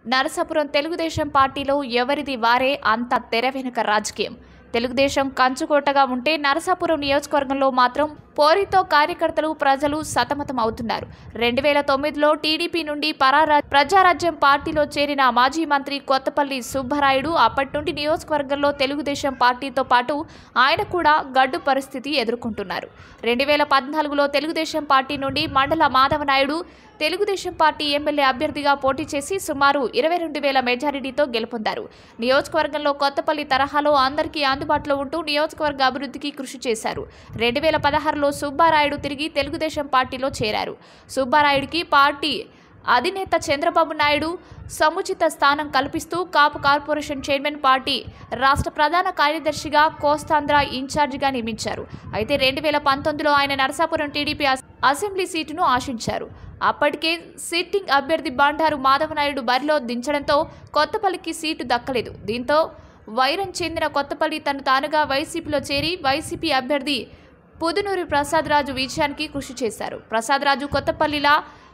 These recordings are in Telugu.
నరసాపురం తెలుగుదేశం పార్టీలో ఎవరిది వారే అంత తెర వెనుక రాజకీయం తెలుగుదేశం కంచుకోటగా ఉంటే నరసాపురం నియోజకవర్గంలో మాత్రం పోరితో కార్యకర్తలు ప్రజలు సతమతం అవుతున్నారు రెండు వేల తొమ్మిదిలో టీడీపీ నుండి పరారా ప్రజారాజ్యం పార్టీలో చేరిన మాజీ మంత్రి కొత్తపల్లి సుబ్బరాయుడు అప్పటి నుండి నియోజకవర్గంలో తెలుగుదేశం పార్టీతో పాటు ఆయన కూడా గడ్డు పరిస్థితి ఎదుర్కొంటున్నారు రెండు వేల పద్నాలుగులో తెలుగుదేశం పార్టీ నుండి మండల మాధవనాయుడు తెలుగుదేశం పార్టీ ఎమ్మెల్యే అభ్యర్థిగా పోటీ చేసి సుమారు ఇరవై రెండు వేల మెజారిటీతో గెలుపొందారు నియోజకవర్గంలో కొత్తపల్లి తరహాలో అందరికీ అందుబాటులో ఉంటూ నియోజకవర్గ అభివృద్ధికి కృషి చేశారు రెండు వేల పదహారులో సుబ్బారాయుడు తిరిగి తెలుగుదేశం పార్టీలో చేరారు సుబ్బారాయుడికి పార్టీ అధినేత చంద్రబాబు నాయుడు సముచిత స్థానం కల్పిస్తూ కాపు కార్పొరేషన్ చైర్మన్ పార్టీ రాష్ట్ర ప్రధాన కార్యదర్శిగా కోస్తాంధ్ర ఇన్ఛార్జిగా నియమించారు అయితే రెండు వేల పంతొమ్మిదిలో ఆయన నరసాపురం టీడీపీ అస- అసెంబ్లీ సీటును ఆశించారు అప్పటికే సిట్టింగ్ అభ్యర్థి బండారు మాధవనాయుడు బరిలో దించడంతో కొత్తపల్లికి సీటు దక్కలేదు దీంతో వైరం చెందిన కొత్తపల్లి తను తానుగా వైసీపీలో చేరి వైసీపీ అభ్యర్థి పుదునూరి ప్రసాద్ రాజు విజయానికి కృషి చేశారు ప్రసాద్ రాజు కొత్తపల్లిలా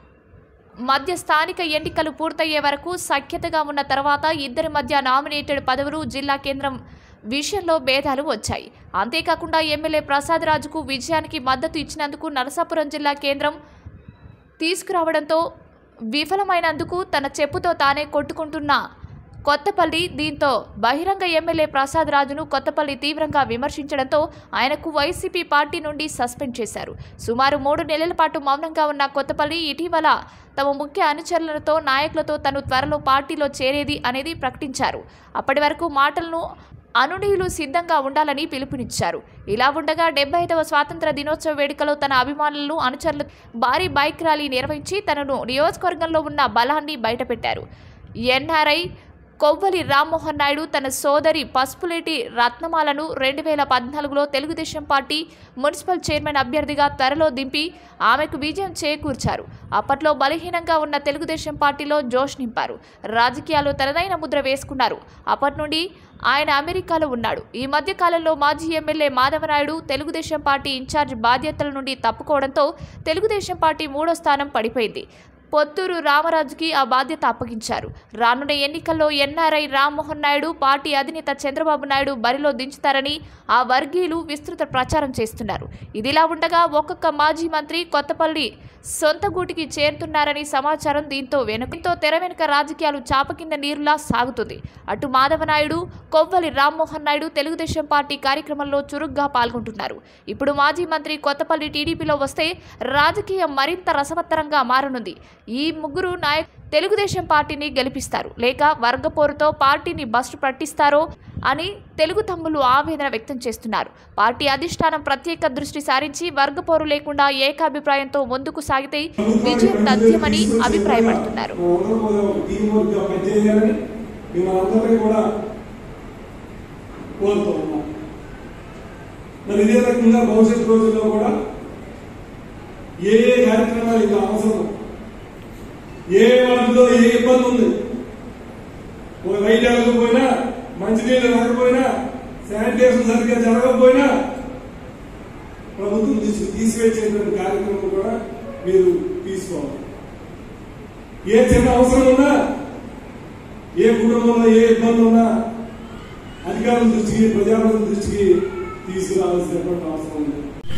మధ్య స్థానిక ఎన్నికలు పూర్తయ్యే వరకు సఖ్యతగా ఉన్న తర్వాత ఇద్దరి మధ్య నామినేటెడ్ పదవులు జిల్లా కేంద్రం విషయంలో భేదాలు వచ్చాయి అంతేకాకుండా ఎమ్మెల్యే ప్రసాద్ రాజుకు విజయానికి మద్దతు ఇచ్చినందుకు నరసాపురం జిల్లా కేంద్రం తీసుకురావడంతో విఫలమైనందుకు తన చెప్పుతో తానే కొట్టుకుంటున్న కొత్తపల్లి దీంతో బహిరంగ ఎమ్మెల్యే ప్రసాద్ రాజును కొత్తపల్లి తీవ్రంగా విమర్శించడంతో ఆయనకు వైసీపీ పార్టీ నుండి సస్పెండ్ చేశారు సుమారు మూడు నెలల పాటు మౌనంగా ఉన్న కొత్తపల్లి ఇటీవల తమ ముఖ్య అనుచరులతో నాయకులతో తను త్వరలో పార్టీలో చేరేది అనేది ప్రకటించారు అప్పటి వరకు మాటలను అనునీయులు సిద్ధంగా ఉండాలని పిలుపునిచ్చారు ఇలా ఉండగా డెబ్బై ఐదవ స్వాతంత్ర దినోత్సవ వేడుకలో తన అభిమానులను అనుచరులు భారీ బైక్ ర్యాలీ నిర్వహించి తనను నియోజకవర్గంలో ఉన్న బలాన్ని బయటపెట్టారు ఎన్ఆర్ఐ కొవ్వలి రామ్మోహన్ నాయుడు తన సోదరి పసుపులేటి రత్నమాలను రెండు వేల పద్నాలుగులో తెలుగుదేశం పార్టీ మున్సిపల్ చైర్మన్ అభ్యర్థిగా త్వరలో దింపి ఆమెకు విజయం చేకూర్చారు అప్పట్లో బలహీనంగా ఉన్న తెలుగుదేశం పార్టీలో జోష్ నింపారు రాజకీయాల్లో తనదైన ముద్ర వేసుకున్నారు అప్పటి నుండి ఆయన అమెరికాలో ఉన్నాడు ఈ మధ్య కాలంలో మాజీ MLA Madhava Naidu Telugu Desam party incharge బాధ్యతల నుండి తప్పుకోవడంతో తెలుగుదేశం పార్టీ మూడో స్థానం పడిపోయింది పొత్తూరు రామరాజుకి ఆ బాధ్యత అప్పగించారు రానున్న ఎన్నికల్లో ఎన్ఆర్ఐ రామ్మోహన్ నాయుడు పార్టీ అధినేత చంద్రబాబు నాయుడు బరిలో దించుతారని ఆ వర్గీయులు విస్తృత ప్రచారం చేస్తున్నారు ఇదిలా ఉండగా ఒక్కొక్క మాజీ మంత్రి కొత్తపల్లి సొంత గూటికి చేరుతున్నారని సమాచారం దీంతో వెనుకతో తెర వెనుక రాజకీయాలు చాప కింద నీరులా సాగుతుంది అటు మాధవనాయుడు కొవ్వలి రామ్మోహన్ నాయుడు తెలుగుదేశం పార్టీ కార్యక్రమంలో చురుగ్గా పాల్గొంటున్నారు ఇప్పుడు మాజీ మంత్రి కొత్తపల్లి టీడీపీలో వస్తే రాజకీయం మరింత రసవత్తరంగా మారనుంది ఈ ముగ్గురు నాయక్ తెలుగుదేశం పార్టీని గెలిపిస్తారు లేక వర్గపోరుతో పార్టీని బస్టు పట్టిస్తారో అని తెలుగు తమ్ములు ఆవేదన వ్యక్తం చేస్తున్నారు పార్టీ అధిష్టానం ప్రత్యేక దృష్టి సారించి వర్గపోరు లేకుండా ఏకాభిప్రాయంతో ముందుకు సాగితే విజయం తథ్యమని అభిప్రాయపడుతున్నారు టీం వర్క్ పనిచేయాలని మిమ్మల్ని కూడా కోరుతూ ఉన్నాం మరి ఇదే రకంగా భవిష్యత్ రోజుల్లో కూడా ఏ ఏ కార్యక్రమాలు ఇంకా అవసరం ఏ వాటిలో ఏ ఇబ్బంది ఉంది ఒక రైలు వెళ్ళకపోయినా మంచినీళ్ళు రాకపోయినా శానిటేషన్ సరిగ్గా జరగకపోయినా ప్రభుత్వం తీసి తీసివేసేటువంటి కార్యక్రమం కూడా మీరు తీసుకోవాలి ఏ చిన్న అవసరం ఉన్నా ఏ కుటుంబంలో ఏ ఇబ్బంది ఉన్నా అధికారుల దృష్టికి ప్రజాప్రతి దృష్టికి తీసుకురావాల్సినటువంటి అవసరం ఉంది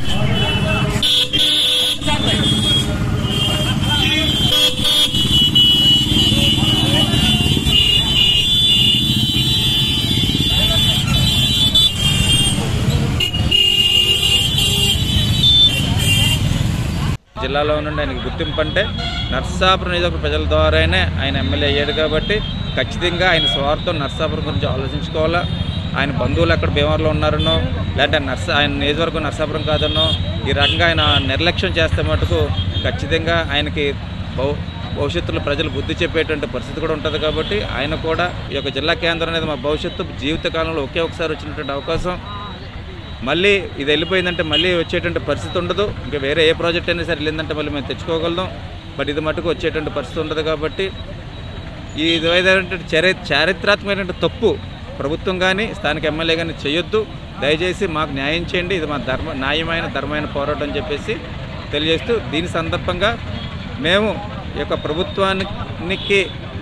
జిల్లాలో నుండి ఆయనకి గుర్తింపు అంటే నర్సాపురం నియోజకవర్గ ప్రజల ద్వారానే ఆయన ఎమ్మెల్యే అయ్యాడు కాబట్టి ఖచ్చితంగా ఆయన స్వార్థం నర్సాపురం గురించి ఆలోచించుకోవాలా ఆయన బంధువులు ఎక్కడ భీమవరంలో ఉన్నారనో లేదంటే నర్స ఆయన నియోజకవర్గం నర్సాపురం కాదనో ఈ రకంగా ఆయన నిర్లక్ష్యం చేస్తే మటుకు ఖచ్చితంగా ఆయనకి భవ భవిష్యత్తులో ప్రజలు బుద్ధి చెప్పేటువంటి పరిస్థితి కూడా ఉంటుంది కాబట్టి ఆయన కూడా ఈ యొక్క జిల్లా కేంద్రం అనేది మా భవిష్యత్తు జీవితకాలంలో ఒకే ఒకసారి వచ్చినటువంటి అవకాశం మళ్ళీ ఇది వెళ్ళిపోయిందంటే మళ్ళీ వచ్చేటువంటి పరిస్థితి ఉండదు ఇంకా వేరే ఏ ప్రాజెక్ట్ అయినా సరే వెళ్ళిందంటే మళ్ళీ మేము తెచ్చుకోగలం బట్ ఇది మటుకు వచ్చేటువంటి పరిస్థితి ఉండదు కాబట్టి ఈ విధమైనటువంటి చరి చారిత్రాత్మకమైనటువంటి తప్పు ప్రభుత్వం కానీ స్థానిక ఎమ్మెల్యే కానీ చేయొద్దు దయచేసి మాకు న్యాయం చేయండి ఇది మా ధర్మ న్యాయమైన ధర్మమైన పోరాటం అని చెప్పేసి తెలియజేస్తూ దీని సందర్భంగా మేము ఈ యొక్క ప్రభుత్వానికి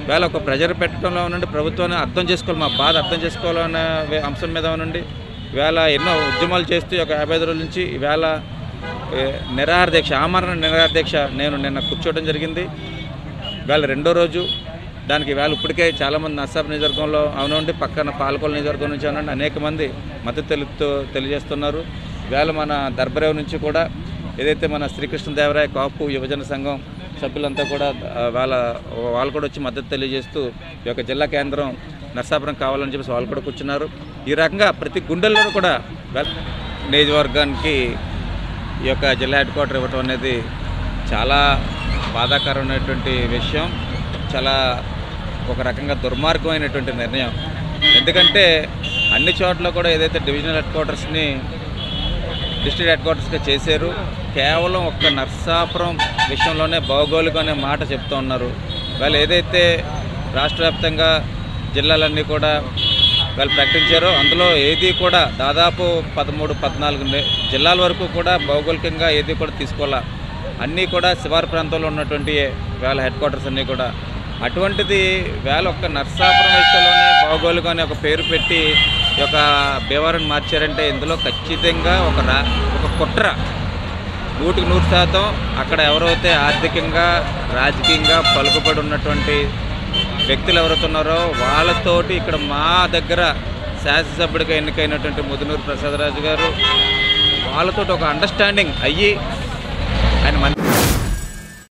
వేళ ఒక ప్రెజర్ పెట్టడంలో నుండి ప్రభుత్వాన్ని అర్థం చేసుకోవాలి మా బాధ అర్థం చేసుకోవాలనే వే- అంశం మీద నుండి ఇవాళ ఎన్నో ఉద్యమాలు చేస్తూ ఒక యాభై ఐదు రోజుల నుంచి ఈవేళ ఏ, నిరాహార దీక్ష ఆమరణ నిరాహార దీక్ష నేను నిన్న కూర్చోవడం జరిగింది ఇవాళ రెండో రోజు దానికి ఇవాళ ఇప్పటికే చాలామంది నర్సాబ్ నియోజకవర్గంలో అవునండి పక్కన పాలకొల నియోజకవర్గం నుంచి అవునండి అనేక మంది మద్దతు తెలుపుతూ తెలియజేస్తున్నారు ఇవాళ మన దర్బరేవ్ నుంచి కూడా ఏదైతే మన శ్రీకృష్ణదేవరాయ కాపు యువజన సంఘం సభ్యులంతా కూడా ఆ, వాళ్ళ వాళ్ళు కూడా వచ్చి మద్దతు తెలియజేస్తూ ఈ యొక్క జిల్లా కేంద్రం నర్సాపురం కావాలని చెప్పేసి వాళ్ళు కూడా కూర్చున్నారు ఈ రకంగా ప్రతి గుండెల్లో కూడా వెల్- నియోజకవర్గానికి ఈ యొక్క జిల్లా హెడ్ క్వార్టర్ ఇవ్వటం అనేది చాలా బాధాకరమైనటువంటి విషయం చాలా ఒక రకంగా దుర్మార్గమైనటువంటి నిర్ణయం ఎందుకంటే అన్ని చోట్ల కూడా ఏదైతే డివిజనల్ హెడ్ క్వార్టర్స్ని డిస్ట్రిక్ట్ హెడ్ క్వార్టర్స్గా చేశారు కేవలం ఒక్క నర్సాపురం విషయంలోనే భౌగోళికం అనే మాట చెప్తూ ఉన్నారు వాళ్ళు ఏదైతే రాష్ట్ర వ్యాప్తంగా జిల్లాలన్నీ కూడా వాళ్ళు ప్రకటించారో అందులో ఏది కూడా దాదాపు పదమూడు పద్నాలుగు నే- జిల్లాల వరకు కూడా భౌగోళికంగా ఏది కూడా తీసుకోవాలా అన్నీ కూడా శివారు ప్రాంతంలో ఉన్నటువంటి వేళ హెడ్ క్వార్టర్స్ అన్నీ కూడా అటువంటిది వేళ ఒక్క నర్సాపురం విషయంలోనే భౌగోళికం అనే ఒక పేరు పెట్టి ఈ యొక్క భీమవరం మార్చారంటే ఇందులో ఖచ్చితంగా ఒక రా ఒక కుట్ర నూటికి నూరు శాతం అక్కడ ఎవరైతే ఆర్థికంగా రాజకీయంగా పలుకుబడి ఉన్నటువంటి వ్యక్తులు ఎవరైతే ఉన్నారో వాళ్ళతోటి ఇక్కడ మా దగ్గర శాసనసభ్యుడిగా ఎన్నికైనటువంటి ముదునూరు ప్రసాదరాజు గారు వాళ్ళతోటి ఒక అండర్స్టాండింగ్ అయ్యి ఆయన మంత్రి